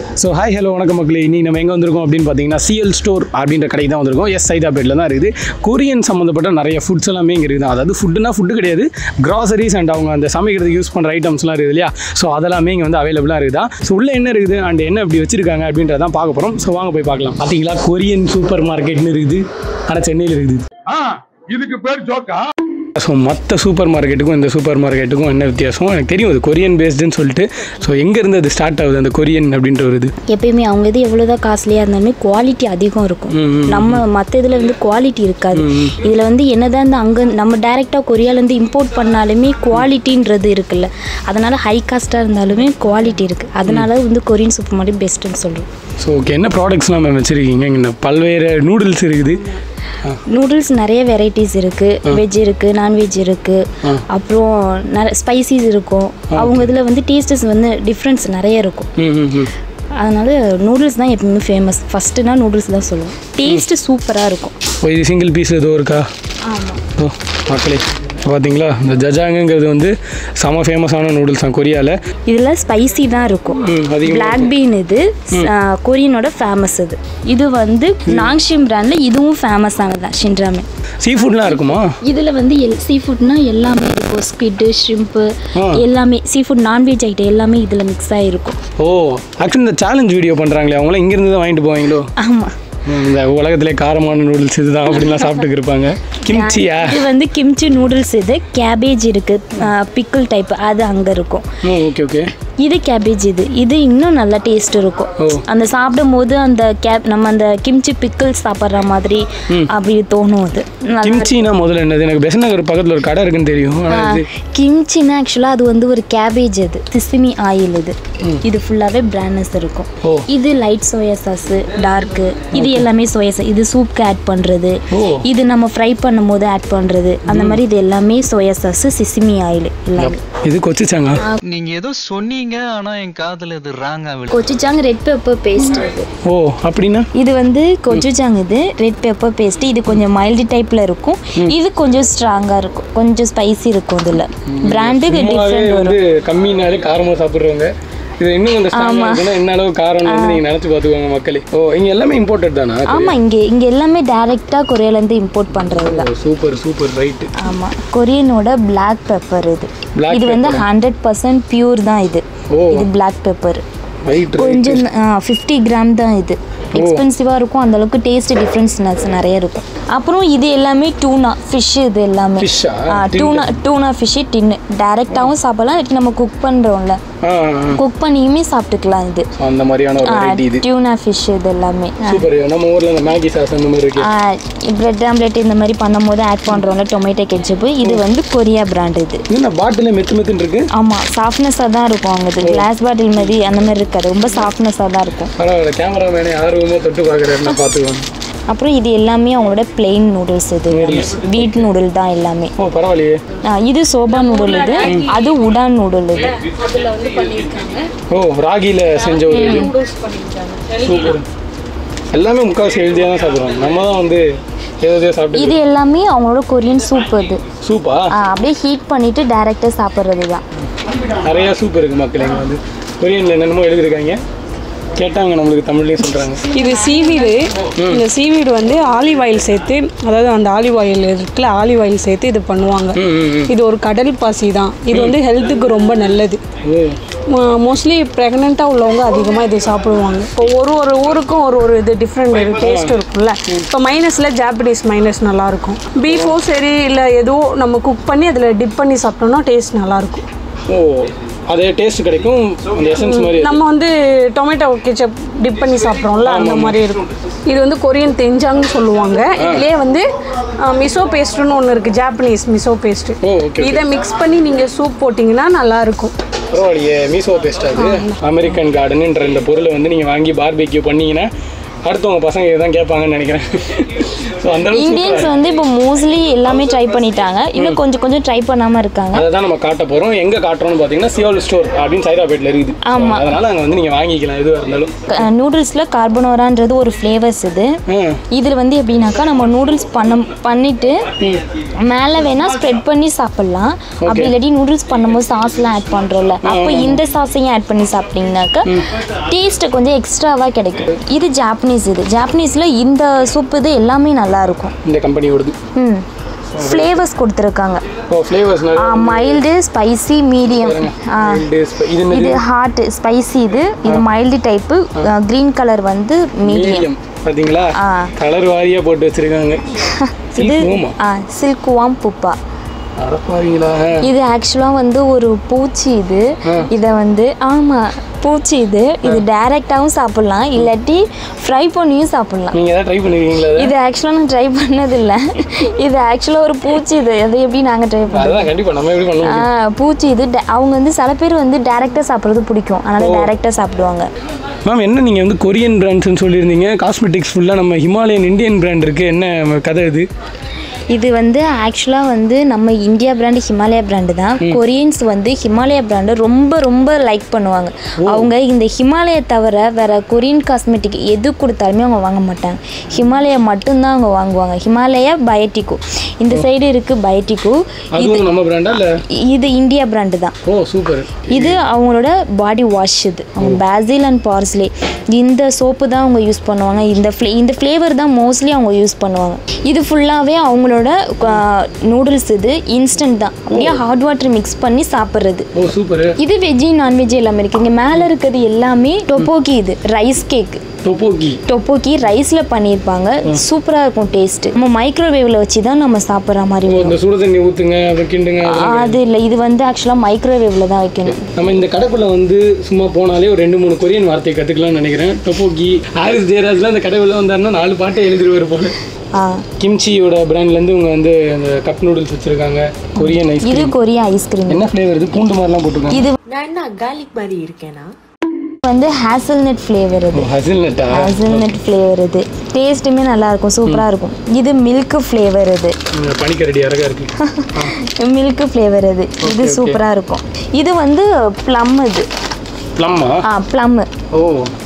So hi hello வணக்கம் மக்களே இன்னைக்கு நம்ம எங்கே வந்திருக்கோம் அப்படின்னு பார்த்தீங்கன்னா சிஎல் ஸ்டோர் அப்படின்ற கடைக்கு தான் வந்திருக்கோம் எஸ் சைதாபேட்டில் தான் இருக்குது கொரியன் சம்மந்தப்பட்ட நிறைய ஃபுட்ஸ் எல்லாமே இங்கே இருக்குது அதாவது ஃபுட்டுனா ஃபுட்டு கிடையாது கிராசரிஸ் அண்ட் அவங்க அந்த சமைக்கிறதுக்கு யூஸ் பண்ணுற ஐட்டம்ஸ்லாம் இருக்குது இல்லையா ஸோ அதெல்லாமே இங்கே வந்து அவைலபிளாக இருக்குதா ஸோ உள்ள என்ன இருக்குது அண்ட் என்ன இப்படி வச்சிருக்காங்க அப்படின்றதான் பார்க்க போகிறோம் ஸோ வாங்க போய் பார்க்கலாம் பார்த்தீங்களா கொரியன் சூப்பர் மார்க்கெட்னு இருக்குது ஆனால் சென்னையில் இருக்குது ஆ இதுக்கு பேர் ஜோக்கா ஸோ மற்ற சூப்பர் மார்க்கெட்டுக்கும் இந்த சூப்பர் மார்க்கெட்டுக்கும் என்ன வித்தியாசம் எனக்கு தெரியும் அது கொரியன் பேஸ்டுன்னு சொல்லிட்டு ஸோ எங்கேருந்து அது ஸ்டார்ட் ஆகுது அந்த கொரியன் அப்படின்ற ஒரு இது எப்பயுமே அவங்க இது எவ்வளோதான் காஸ்ட்லியாக இருந்தாலுமே குவாலிட்டி அதிகம் இருக்கும் நம்ம மற்ற இதில் வந்து குவாலிட்டி இருக்காது இதில் வந்து என்னதான் இந்த அங்கே நம்ம டைரெக்டாக கொரியாலேருந்து இம்போர்ட் பண்ணாலுமே குவாலிட்டின்றது இருக்குல்ல அதனால் ஹை காஸ்ட்டாக இருந்தாலுமே குவாலிட்டி இருக்குது அதனால வந்து கொரியன் சூப்பர் மார்க்கெட் பெஸ்ட்டுன்னு சொல்கிறோம் ஸோ ஓகே என்ன ப்ராடக்ட்ஸ்லாம் மேம் வச்சுருக்கீங்க இங்கே பல்வேறு நூடுல்ஸ் இருக்குது நூடுல்ஸ் நிறைய வெரைட்டிஸ் இருக்குது வெஜ் இருக்குது நான்வெஜ் இருக்குது அப்புறம் நிறைய ஸ்பைசிஸ் இருக்கும் அவங்க இதில் வந்து டேஸ்டஸ் வந்து டிஃப்ரென்ஸ் நிறைய இருக்கும் ம் ம் ம் அதனால நூடுல்ஸ் தான் எப்பவுமே ஃபேமஸ் ஃபஸ்ட்டுனா நூடுல்ஸ் தான் சொல்லுவோம் டேஸ்ட்டு சூப்பராக இருக்கும் ஓ இது சிங்கிள் பீஸ் ஏதோ இருக்கா ஆமாம் ஓ மக்களே பார்த்தீங்களா இந்த ஜஜாங்குங்கிறது வந்து செம ஃபேமஸான நூடுல்ஸ் தான் கொரியாவில் இதில் ஸ்பைசி தான் இருக்கும் ம் அதிகமாக பிளாக் பீன் இது ஆ, கொரியனோட ஃபேமஸ் இது இது வந்து நாங்ஷிம் பிராண்டில் இதுவும் ஃபேமஸானது தான் ஷின்ராமே சீ ஃபுட்லாம் இருக்குமா இதில் வந்து எல் சீ ஃபுட்னா எல்லாமே இருக்கும் ஸ்குவிட்டு ஷ்ரிம்ப்பு ஆ. எல்லாமே சீ ஃபுட் நான்வெஜ் ஐட்டம் எல்லாமே இதில் மிக்ஸ் ஆகிருக்கும் ஓ ஆக்சுவலி இந்த சேலஞ்ச் வீடியோ பண்ணுறாங்களே அவங்களாம் இங்கேருந்து தான் வாங்கிட்டு போவாங்களோ ஆமாம் ம், இந்த உலகத்திலே காரமான நூடுல்ஸ் இதுதான் அப்படின்லாம் சாப்பிட்டுக்கு இருப்பாங்க கிம்ச்சியா இது வந்து கிம்ச்சி நூடுல்ஸ் இது கேபேஜ் இருக்குது பிக்கிள் டைப் அது அங்கே இருக்கும் ம் ஓகே ஓகே இது கேபேஜ் இது இது இன்னும் நல்ல டேஸ்ட் இருக்கும் ஓ. அந்த சாப்பிடும் போது அந்த கேப் நம்ம அந்த கிம்ச்சி பிக்கிள்ஸ் சாப்பிட்ற மாதிரி அப்படி தோணும் அது நல்லா கிம்ச்சினா முதல்ல என்னது எனக்கு பெசன் நகர் பக்கத்தில் ஒரு கடை இருக்குன்னு தெரியும் ஆனால் இது கிம்ச்சின்னா ஆக்சுவலாக அது வந்து ஒரு கேபேஜ் அது சிசிமி ஆயில் இது இது ஃபுல்லாகவே பிராண்ட்னஸ் இருக்கும் ஓ. இது லைட் சோயா சாஸ் டார்க்கு இது எல்லாமே சோயா சாஸ் இது சூப்க்கு ஆட் பண்ணுறது ஓ. இது நம்ம ஃப்ரை பண்ணும்போது ஆட் பண்ணுறது அந்த மாதிரி இது எல்லாமே சோயா சாஸ் சிசிமி ஆயில் எல்லாமே இது கொச்சிச்சாங்க நீங்க ஏதோ சொன்னீங்க ஆனா என் காதுல இது ராங்கா விழு கொச்சிச்சாங் ரெட் பெப்பர் பேஸ்ட் இது ஓ அப்படின்னா இது வந்து கொஜுஜாங் இது ரெட் பெப்பர் பேஸ்ட் இது கொஞ்சம் மைல்டு டைப்ல இருக்கும் இது கொஞ்சம் ஸ்ட்ராங்கா இருக்கும் கொஞ்சம் ஸ்பைசி இருக்கும் இதுல பிராண்டுக்கு சும்மாவே டிஃப்ரெண்ட் வந்து வரும் கம்மினாலே காரமாக சாப்பிட்றவங்க இது இன்னும் கொஞ்சம் ஸ்ட்ராங்காக இருக்குன்னா என்ன அளவு காரம்னு வந்து நீங்கள் நினச்சி பார்த்துக்கோங்க மக்களே ஓ இங்கே எல்லாமே இம்போர்ட்டட் தானா ஆமா இங்க இங்க எல்லாமே டைரக்டா கொரியால இருந்து இம்போர்ட் பண்றதுல சூப்பர் சூப்பர் ரைட்டு ஆமா கொரியனோட பிளாக் பெப்பர் இது Black இது வந்து ஹண்ட்ரட் பர்சன்ட் பியூர் தான் இது ஓ. இது பிளாக் பெப்பர் ரைட் கொஞ்சம் ஃபிஃப்டி கிராம் தான் இது எக்ஸ்பென்சிவாக இருக்கும் அந்த அளவுக்கு டேஸ்ட் டிஃப்ரென்ஸ் நிறைய இருக்கும் அப்புறம் இது எல்லாமே டூனா ஃபிஷ் இது எல்லாமே Fish ஆ? டூனா டூனா ஃபிஷ்ஷு டின்னு டேரெக்டாகவும் சாப்பிடலாம் இல்லாட்டி நம்ம குக் பண்ணுறோம்ல ஆ குக் பண்ணியுமே சாப்பிட்டுக்கலாம் இது ஆ, அந்த மாதிரியான ஒரு வெரைட்டி இது டியூனா ஃபிஷ் இது எல்லாமே சூப்பர் நம்ம ஊரில் இந்த மேகி சாஸ் அந்த மாதிரி இருக்கு பிரெட் ஆம்லெட் இந்த மாதிரி பண்ணும்போது ஆட் பண்ணுறோம்ல டொமேட்டோ கெச்சப்பு இது வந்து கொரியா பிராண்ட் இது என்ன பாட்டிலே மெத்து மெத்துன்னு இருக்கு ஆமாம் சாஃப்ட்னஸாக தான் இருக்கும் அவங்க இது கிளாஸ் பாட்டில் மாதிரி அந்த மாதிரி இருக்காது ரொம்ப சாஃப்ட்னஸாக தான் இருக்கும் பரவாயில்ல கேமராமேனே ஆர்வமாக தொட்டு பார்க்குறேன்னா பார்த்துக்கோங்க அப்புறம் இது எல்லாமே அவங்களோட பிளெயின் நூடுல்ஸ் இது வீட் நூடுல் தான் எல்லாமே ஓ பரவாயில்லையே ஆ, இது சோபா நூடுல் இது அது உடான் நூடுல் இது ஓ ராகியில் செஞ்ச ஒரு இது சூப்பர் எல்லாமே முக்கால்வாசி ஹெல்த்தியாக தான் சாப்பிடுவாங்க நம்ம தான் வந்து ஏதோ ஏதோ சாப்பிட்டு இது எல்லாமே அவங்களோட கொரியன் சூப் இது சூப்பா ஆ, அப்படியே ஹீட் பண்ணிட்டு டைரெக்டாக சாப்பிட்றது தான் நிறையா சூப் இருக்குது மக்கள் இங்கே வந்து கொரியனில் என்னென்னமோ எழுதியிருக்காங்க கேட்டாங்க நம்மளுக்கு தமிழ்லேயும் சொல்கிறாங்க இது சீவீடு இந்த சீவீடு வந்து ஆலிவ் ஆயில் சேர்த்து அதாவது அந்த ஆலிவ் ஆயில் இருக்குல்ல ஆலிவ் ஆயில் சேர்த்து இது பண்ணுவாங்க ம் ம் ம் இது ஒரு கடல் பாசி தான் இது வந்து ஹெல்த்துக்கு ரொம்ப நல்லது ஓ மோஸ்ட்லி ப்ரெக்னெண்ட்டாக உள்ளவங்க அதிகமாக இது சாப்பிடுவாங்க இப்போ ஒரு ஒரு ஊருக்கும் ஒரு ஒரு இது டிஃப்ரெண்ட் டேஸ்ட் இருக்கும்ல இப்போ மைனஸில் ஜாப்பனீஸ் மைனஸ் நல்லாயிருக்கும் பீஃபோ சரி இல்லை ஏதோ நம்ம குக் பண்ணி அதில் டிப் பண்ணி சாப்பிட்டோம்னா டேஸ்ட் நல்லாயிருக்கும் ஓ அதே டேஸ்ட் கிடைக்கும் அந்த எசன்ஸ் மாதிரி நம்ம வந்து டொமேட்டோ கெச்சப் டிப் பண்ணி சாப்பிட்றோம்ல அந்த மாதிரி இருக்கும் இது வந்து கொரியன் தெஞ்சாங்னு சொல்லுவாங்க இதுலேயே வந்து மிசோ பேஸ்ட்டுன்னு ஒன்று இருக்குது Japanese miso paste oh okay இதை மிக்ஸ் பண்ணி நீங்கள் சூப் போட்டிங்கன்னா நல்லாயிருக்கும் பரவாயில்லையே மீசோ பேஸ்ட் அது அமெரிக்கன் கார்டனுன்ற இந்த பொருளை வந்து நீங்கள் வாங்கி பார்பெக்யூ பண்ணீங்கன்னா அடுத்தவங்க பசங்க இதுதான் கேட்பாங்கன்னு நினைக்கிறேன் ஸோ அந்த அளவுக்கு இந்தியன்ஸ் சூப்பரா வந்து இப்போ மோஸ்ட்லி எல்லாமே ட்ரை பண்ணிட்டாங்க இன்னும் கொஞ்சம் கொஞ்சம் ட்ரை பண்ணாமல் இருக்காங்க அதை தான் நம்ம காட்ட போகிறோம் எங்கே காட்டுறோம்னு பார்த்தீங்கன்னா சியோல் ஸ்டோர் அப்படின்னு சைதாபேட்டில் இருக்குது ஆமா. So, அதனால அங்கே வந்து நீங்கள் வாங்கிக்கலாம் எதுவாக இருந்தாலும் நூடுல்ஸில் கார்பனோரான்றது ஒரு ஃப்ளேவர்ஸ் இது ம் இதில் வந்து எப்படின்னாக்கா நம்ம நூடுல்ஸ் பண்ண பண்ணிட்டு மேலே வேணால் ஸ்ப்ரெட் பண்ணி சாப்பிட்லாம் அப்படி இல்லாட்டி நூடுல்ஸ் பண்ணும்போது சாஸ்லாம் ஆட் பண்ணுறோம்ல அப்போ இந்த சாஸையும் ஆட் பண்ணி சாப்பிட்டீங்கன்னாக்கா டேஸ்ட்டு கொஞ்சம் எக்ஸ்ட்ராவாக கிடைக்கும் இது ஜாப்பனீஸ் இது ஜாப்பனீஸில் இந்த சூப் இது எல்லாமே நல்லா இருக்கும் இந்த கம்பெனியோடது ம் ஃப்ளேவர்ஸ் கொடுத்துருக்காங்க oh flavours mild spicy medium ah இது இது என்னது ஹாட் ஸ்பைசி இது இது மைல்டு டைப்பு க்ரீன் கலர் வந்து மீடியம் மீடியம் பார்த்தீங்களா ஆ. கலர் வாரியாக போட்டு வச்சிருக்காங்க இது சில்க் மூமா ஆ சில்குவாம் புப்பா அடப்பாவீங்களா இது ஆக்சுவலாக வந்து ஒரு பூச்சி இது இதை வந்து ஆமாம் பூச்சி இது இது டைரெக்டாகவும் சாப்பிட்லாம் இல்லாட்டி ஃப்ரை பண்ணியும் சாப்பிட்லாம் நீங்கள் எதாவது ட்ரை பண்ணிருக்கீங்களா அதை இது ஆக்சுவலாக நான் ட்ரை பண்ணதில்லை இது ஆக்சுவலாக ஒரு பூச்சி இது அது எப்படி நாங்கள் ட்ரை பண்ணோம் அதுதான் கண்டிப்பாக நம்ம எப்படி பண்ண ஆ முடியும் பூச்சி இது ட- அவங்க வந்து சில பேர் வந்து டேரெக்டாக சாப்பிட்றது பிடிக்கும் அதனால் டேரெக்டாக சாப்பிடுவாங்க மேம் என்ன நீங்கள் வந்து கொரியன் பிராண்ட்ஸ்னு சொல்லியிருந்தீங்க காஸ்மெட்டிக்ஸ் ஃபுல்லாக நம்ம ஹிமாலயன் இந்தியன் பிராண்ட் இருக்குது என்ன கதை இது இது வந்து ஆக்சுவலாக வந்து நம்ம இந்தியா பிராண்டு ஹிமாலயா பிராண்டு தான் கொரியன்ஸ் வந்து ஹிமாலயா பிராண்டை ரொம்ப ரொம்ப லைக் பண்ணுவாங்க அவங்க இந்த ஹிமாலயா தவிர வேற கொரியன் காஸ்மெட்டிக் எது கொடுத்தாலுமே அவங்க வாங்க மாட்டாங்க ஹிமாலயா மட்டும்தான் அவங்க வாங்குவாங்க ஹிமாலயா பயோட்டிகோ இந்த சைடு இருக்குது பயோட்டிகோ அதுவும் நம்ம பிராண்டா இல்லை இது இந்தியா பிராண்டு தான் ஓ சூப்பர் இது அவங்களோட பாடி வாஷ் இது அவங்க பேசில் அண்ட் பார்ஸ்லே இந்த சோப்பு தான் அவங்க யூஸ் பண்ணுவாங்க இந்த ஃப்ளே இந்த ஃப்ளேவர் தான் மோஸ்ட்லி அவங்க யூஸ் பண்ணுவாங்க இது ஃபுல்லாகவே அவங்களோட நூடுல்ஸ் இது இன்ஸ்டன்ட் தான் அப்படியே ஹாட் வாட்டர் மிக்ஸ் பண்ணி சாப்பிட்றது ஓ சூப்பர் இது வெஜ்ஜி நான்வெஜ் எல்லாமே இருக்குது இங்கே மேலே இருக்கிறது எல்லாமே டொப்போக்கி இது ரைஸ் கேக் டொப்போக்கி டொப்போக்கி ரைஸில் பண்ணியிருப்பாங்க சூப்பராக இருக்கும் டேஸ்ட்டு நம்ம மைக்ரோவேவில் வச்சு தான் நம்ம சாப்பிட்ற மாதிரி ஓ வரும் இந்த சுடு தண்ணி ஊற்றுங்க அப்புறம் கிண்டுங்க அதெல்லாம் அது இல்லை இது வந்து ஆக்சுவலாக மைக்ரோவேவில் தான் வைக்கணும் நம்ம இந்த கடைக்குள்ள வந்து சும்மா போனாலே ஒரு ரெண்டு மூணு கொரியன் வார்த்தையை கற்றுக்கலாம்னு நினைக்கிறேன் டொப்போக்கி ஹாரிஸ் ஜெயராஜ்லாம் இந்த கடைக்குள்ள வந்தாருன்னா நாலு பாட்டை எழுதிருவார் போல ஆ கிம்ச்சியோட பிராண்ட்லேருந்து இவங்க வந்து அந்த கப் நூடுல்ஸ் வச்சுருக்காங்க கொரியன் ஐஸ் இது கொரியா ஐஸ்கிரீம் என்ன ஃப்ளேவர் இது பூண்டு மாதிரிலாம் போட்டிருக்காங்க இது நான் என்ன கார்லிக் மாதிரி இருக்கேனா வந்து ஹேசல்நட் ஃப்ளேவர் இது ஹசில்நட்டா ஹேசல்நட் ஃப்ளேவர் இது டேஸ்ட்டுமே நல்லா இருக்கும் சூப்பராக இருக்கும் இது மில்க் ஃப்ளேவர் இது பனிக்கரடி அழகா இருக்கு மில்க் ஃப்ளேவர் இது இது சூப்பராக இருக்கும் இது வந்து ப்ளம் இது ப்ளம்மா ஆ ப்ளம் ஓ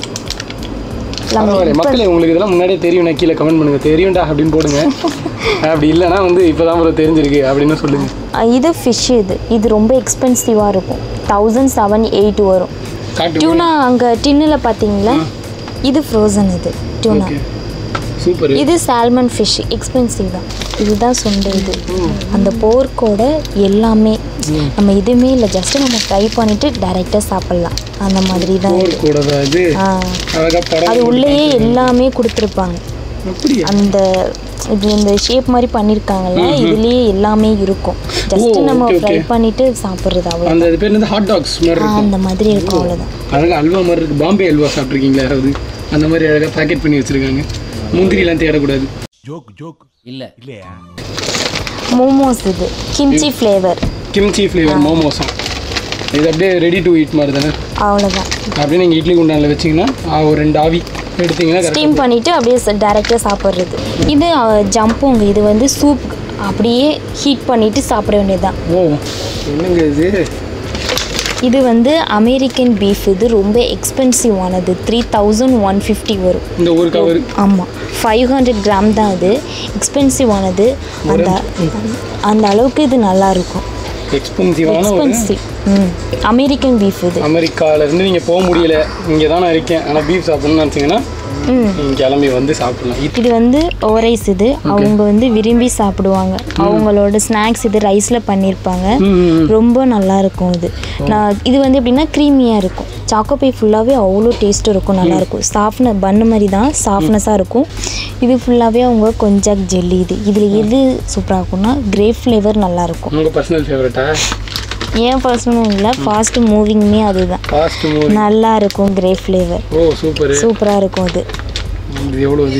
ப்ளம் பரவாயில்ல மக்களே உங்களுக்கு இதெல்லாம் முன்னாடியே தெரியும் நான் கீழே கமெண்ட் பண்ணுங்க தெரியும்டா அப்படின்னு போடுங்க அப்படி இல்லைன்னா வந்து இப்போதான் ப்ரோ தெரிஞ்சிருக்கு அப்படின்னு சொல்லுங்க இது ஃபிஷ் இது இது ரொம்ப எக்ஸ்பென்சிவாக இருக்கும் தௌசண்ட் செவன் எயிட் வரும் காட்டு டியூனா அங்கே டின்னில் பார்த்தீங்களா இது ஃப்ரோசன் இது டியூனா ஓகே சூப்பர் இது சால்மன் ஃபிஷ் எக்ஸ்பென்சிவ் தான் இதுதான் சொந்த இது அந்த போர்க்கோட எல்லாமே நம்ம எதுவுமே இல்லை ஜஸ்ட் நம்ம ஃப்ரை பண்ணிட்டு டைரெக்டாக சாப்பிட்லாம் அந்த மாதிரி தான் போர் இது கூட தான் இது ஆ அழகா படம் அது உள்ளேயே எல்லாமே கொடுத்துருப்பாங்க அப்படியா அந்த இப்படி இந்த ஷேப் மாதிரி பண்ணியிருக்காங்கல்ல இதுலேயே எல்லாமே இருக்கும் ஜஸ்ட் ஓ, நம்ம okay, ஃப்ரை okay. பண்ணிட்டு சாப்பிட்றது அவ்வளோ அந்த இது பேர் வந்து ஹாட் டாக்ஸ் மாதிரி இருக்கும் அந்த மாதிரி இருக்கும் அவ்வளோதான் அழகா அல்வா மாதிரி இருக்கு பாம்பே அல்வா சாப்பிட்ருக்கீங்களா யாராவது அந்த மாதிரி அழகா பேக்கெட் பண்ணி வச்சிருக்காங்க முந்திரிலாம் தேடக்கூடாது மோமோஸ் இது கிம்ச்சி ஃப்ளேவர் கிம்ச்சி ஃப்ளேவர் மோமோஸும் இது அப்படியே ரெடி டு eat மாதிரி தானே அவ்வளோதான் அப்படியே நீங்கள் இட்லி குண்டானில் வச்சிங்கன்னா ஆ, ஒரு ரெண்டு ஆவி எடுத்தீங்கன்னா correct ஆ ஸ்டீம் பண்ணிவிட்டு அப்படியே டைரெக்டாக சாப்பிட்றது இது ஜம்புங்க இது வந்து சூப் அப்படியே ஹீட் பண்ணிவிட்டு சாப்பிட வேண்டியதுதான் ஓ என்னங்க இது இது வந்து அமெரிக்கன் பீஃப் இது ரொம்ப எக்ஸ்பென்சிவானது த்ரீ தௌசண்ட் ஒன் ஃபிஃப்டி வரும் இந்த ஒரு கவர் ஆமாம் ஃபைவ் ஹண்ட்ரட் கிராம் தான் அது எக்ஸ்பென்சிவானது அந்த அந்த அளவுக்கு இது நல்லா இருக்கும் எக்ஸ்பென்சிவான ஒரு எக்ஸ்பென்சிவ் ம் அமெரிக்கன் பீஃப் இது அமெரிக்கால இருந்து நீங்கள் போக முடியல இங்கே தான் நான் இருக்கேன் ஆனால் பீஃப் சாப்பிடணும்னு நினச்சிங்கன்னா ம் நீங்கள் கிளம்பி வந்து சாப்பிடலாம் இது இது வந்து ஓரைஸ் இது அவங்க வந்து விரும்பி சாப்பிடுவாங்க அவங்களோட ஸ்நாக்ஸ் இது ரைஸில் பண்ணியிருப்பாங்க ரொம்ப நல்லா இருக்கும் இது நான் இது வந்து எப்படின்னா க்ரீமியாக இருக்கும் சாக்கோபை ஃபுல்லாகவே அவ்வளோ டேஸ்ட் இருக்கும் நல்லா இருக்கும் சாஃப்ட்ன பண்ணு மாதிரி தான் சாஃப்ட்னஸாக இருக்கும் இது ஃபுல்லாகவே அவங்க கொஞ்சம் ஜெல்லி இது இதில் எது சூப்பராக இருக்கும்னா கிரேப் ஃப்ளேவர் நல்லாயிருக்கும் உங்கள் பர்சனல் ஃபேவரட்டா ஏன் பர்சனல் இல்லை ஃபாஸ்ட் மூவிங்குமே அதுதான் ஃபாஸ்ட் மூவி நல்லா இருக்கும் கிரேப் ஃப்ளேவர் ஓ சூப்பர் சூப்பராக இருக்கும் இது இது எவ்வளோ இது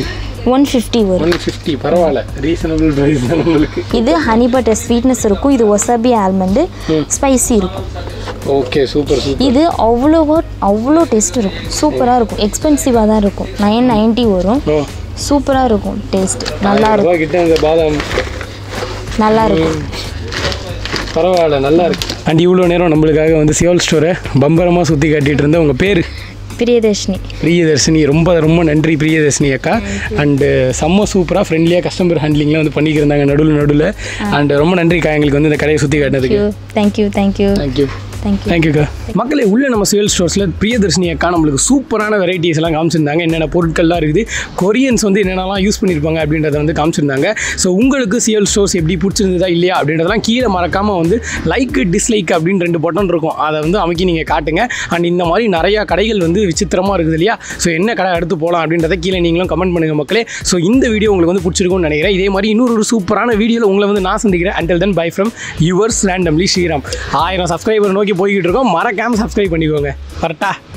ஒன் ஃபிஃப்டி வரும் ஒன் ஃபிஃப்டி பரவாயில்ல ரீசனபிள் ப்ரைஸ் தான் உங்களுக்கு இது ஹனி பட்டர் ஸ்வீட்னஸ் இருக்கும் இது ஒசபி ஆல்மண்டு ஸ்பைசி இருக்கும் ஓகே சூப்பர் சூப்பர் இது அவ்வளோவா அவ்வளோ டேஸ்ட் இருக்கும் சூப்பராக இருக்கும் எக்ஸ்பென்சிவாக தான் இருக்கும் நைன் நைன்ட்டி வரும் ஓ சூப்பராக இருக்கும் டேஸ்ட் நல்லா இருக்கும் ரூபா கிட்ட இந்த பாதாம் நல்லா இருக்கும் பரவாயில்ல நல்லா இருக்கு அண்ட் இவ்வளோ நேரம் நம்மளுக்காக வந்து சியோல் ஸ்டோரை பம்பரமாக சுற்றி காட்டிட்டு இருந்த உங்கள் பேர் பிரியதர்ஷினி பிரியதர்ஷினி ரொம்ப ரொம்ப நன்றி பிரியதர்ஷினி அக்கா அண்டு செம்ம சூப்பராக ஃப்ரெண்ட்லியாக கஸ்டமர் ஹேண்ட்லிங்லாம் வந்து பண்ணிக்கிருந்தாங்க நடுவில் நடுவில் அண்ட் ரொம்ப நன்றிக்கா எங்களுக்கு வந்து இந்த கடையை சுற்றி காட்டினதுக்கு தேங்க்யூ தேங்க்யூ தேங்க்யூ தேங்க்யூ தேங்க்யூக்கா மக்களே உள்ள நம்ம சேல் ஸ்டோர்ஸில் பிரியதர்ஷினி அக்கா நம்மளுக்கு சூப்பரான வெரைட்டிஸ் எல்லாம் காமிச்சிருந்தாங்க என்னென்ன பொருட்கள்லாம் இருக்குது கொரியன்ஸ் வந்து என்னென்னலாம் யூஸ் பண்ணியிருப்பாங்க அப்படின்றத வந்து காமிச்சிருந்தாங்க ஸோ உங்களுக்கு சிஎல் ஸ்டோர்ஸ் எப்படி பிடிச்சிருந்ததா இல்லையா அப்படின்றதெல்லாம் கீழே மறக்காமல் வந்து லைக் டிஸ்லைக் அப்படின்னு ரெண்டு பட்டன் இருக்கும் அதை வந்து அமைக்கி நீங்கள் காட்டுங்க அண்ட் இந்த மாதிரி நிறையா கடைகள் வந்து விசித்திரமாக இருக்குது இல்லையா ஸோ என்ன கடை அடுத்து போகலாம் அப்படின்றத கீழே நீங்களும் கமெண்ட் பண்ணுங்கள் மக்களே ஸோ இந்த வீடியோ உங்களுக்கு வந்து பிடிச்சிருக்கும்னு நினைக்கிறேன் இதே மாதிரி இன்னொரு ஒரு சூப்பரான வீடியோவில் உங்களை வந்து நான் சந்திக்கிறேன் until then bye from yours randomly Sriram ஆயிரம் சப்ஸ்கிரைபர் நோக்கி போய்கிட்டு இருக்கோம் மறக்காமல் சப்ஸ்கிரைப் பண்ணிக்கோங்க கரெக்டாக